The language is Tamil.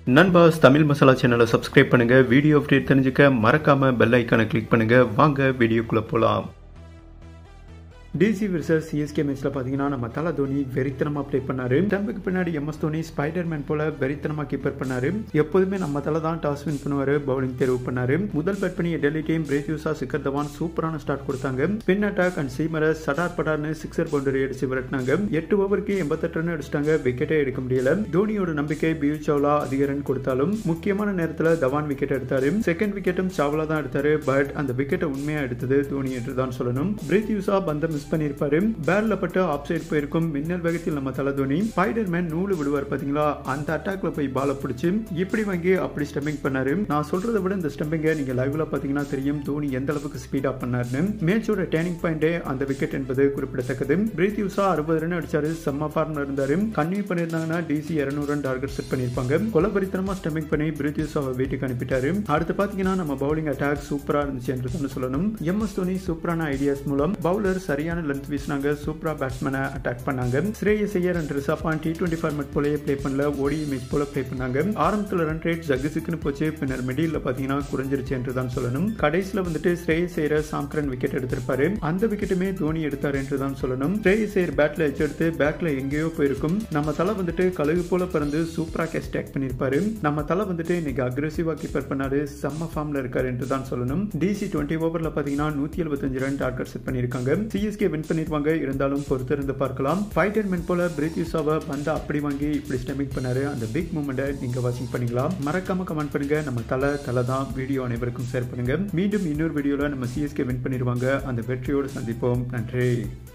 நண்பாஸ் தமிழ் மசாலா சேனலை சப்ஸ்கிரைப் பண்ணுங்க வீடியோ அப்டேட் தெரிஞ்சுக்க மறக்காம பெல் ஐக்கானை கிளிக் பண்ணுங்க வாங்க வீடியோக்குள்ள போலாம் டிசி விர்சஸ் சிஎஸ்கே மேட்ச்ல பாத்தீங்கன்னா நம்ம தல தோனி வெறித்தனமா ப்ளே பண்ணாரு ஸ்டம்புக்கு பின்னாடி எம்எஸ் தோனி ஸ்பைடர் மேன் போல வெறித்தனமா கீப்பர் பண்ணாரு எப்போதுமே நம்ம தலை தான் டாஸ் வின் பண்ணுவாரு பவுலிங் தேர்வு பண்ணாரு முதல் பேட் பண்ணி டெல்லி டீம் பிரேத்யூசா சிக்கர் தவான் சூப்பரான ஸ்டார்ட் கொடுத்தாங்க பின் அட்டாக் அண்ட் சீமரை சடார் படார்னு சிக்ஸர் பவுண்டரி அடிச்சு விரட்டினாங்க எட்டு ஓவருக்கு எண்பத்தெட்டு ரன் அடிச்சிட்டாங்க விக்கெட்டே எடுக்க முடியல தோனியோட நம்பிக்கை பியூ சவுலா அதிக ரன் கொடுத்தாலும் முக்கியமான நேரத்துல தவான் விக்கெட் எடுத்தாரு செகண்ட் விக்கெட்டும் சாவ்லா தான் எடுத்தாரு பட் அந்த விக்கெட்டை உண்மையா எடுத்தது தோனி என்று தான் சொல்லணும் பிரேத்யூசா பந்த மிஸ் பண்ணியிருப்பாரு பேர்ல பட்டு ஆப் சைட் போயிருக்கும் மின்னல் வேகத்தில் நம்ம தலை தோனி ஸ்பைடர் மேன் நூலு விடுவார் பாத்தீங்களா அந்த அட்டாக்ல போய் பால பிடிச்சு இப்படி வாங்கி அப்படி ஸ்டம்பிங் பண்ணாரு நான் சொல்றதை விட இந்த ஸ்டம்பிங்க நீங்க லைவ்ல பாத்தீங்கன்னா தெரியும் தோனி எந்த அளவுக்கு ஸ்பீடா பண்ணாருன்னு மேட்சோட டேர்னிங் பாயிண்டே அந்த விக்கெட் என்பது குறிப்பிடத்தக்கது பிரீத் யூசா அறுபது ரன் அடிச்சாரு செம்ம ஃபார்ம்ல இருந்தாரு கன்னியூ பண்ணிருந்தாங்கன்னா டிசி இருநூறு ரன் டார்கெட் செட் பண்ணிருப்பாங்க கொலபரித்தனமா ஸ்டம்பிங் பண்ணி பிரீத் யூசாவை வீட்டுக்கு அனுப்பிட்டாரு அடுத்து பாத்தீங்கன்னா நம்ம பவுலிங் அட்டாக் சூப்பரா இருந்துச்சு என்று சொல்லணும் எம் எஸ் தோனி சூப்பரான ஐடியாஸ் மூலம் பவுலர் சரியான லென்த் வீசினாங்க சூப்பரா பேட்ஸ்மேனை அட்டாக் பண்ணாங்க Shreyas Iyer and Rishabh Pant T twenty format போலயே ப்ளே பண்ணல ஓடி மேட்ச் போல ப்ளே பண்ணாங்க ஆரம்பத்தில் ரன் ரேட் ஜகுசுக்குன்னு போச்சு பின்னர் மிடில் பாத்தீங்கன்னா குறைஞ்சிருச்சு என்று தான் சொல்லணும் கடைசியில் வந்துட்டு ஸ்ரேயஸ் ஐயர் சாம்கரன் விக்கெட் எடுத்திருப்பாரு அந்த விக்கெட்டுமே தோனி எடுத்தார் என்று தான் சொல்லணும் ஸ்ரேயஸ் ஐயர் பேட்ல எச் எடுத்து பேக்ல எங்கேயோ போயிருக்கும் நம்ம தலை வந்துட்டு கழுகு போல பறந்து சூப்பரா கேஷ் டேக் பண்ணிருப்பாரு நம்ம தலை வந்துட்டு இன்னைக்கு அக்ரெசிவா கீப்பர் பண்ணாரு செம்ம ஃபார்ம்ல இருக்காரு என்று தான் சொல்லணும் டிசி டுவெண்ட்டி ஓவர்ல பாத்தீங்கன்னா நூத்தி எழுபத்தஞ்சு ரன் டார்கெட் செட் பண்ணிருக்காங்க சிஎஸ்கே வின் பண்ணிருவாங்க இருந்தாலும் பொறுத்து இருந்து பார்க்கலாம் ஃபைட் அண்ட் மென் போல பிரீத் யூசாவை பந்த அப்படி வாங்கி இப்படி ஸ்டெமிக் பண்ணாரு அந்த பிக் மூமெண்ட்டை நீங்க வாட்சிங் பண்ணிக்கலாம் மறக்காம கமெண்ட் பண்ணுங்க நம்ம தலை தலை தான் வீடியோ அனைவருக்கும் ஷேர் பண்ணுங்க மீண்டும் இன்னொரு வீடியோல நம்ம சிஎஸ்கே வின் பண்ணிடுவாங்க அந்த வெற்றியோடு சந்திப்போம் நன்றி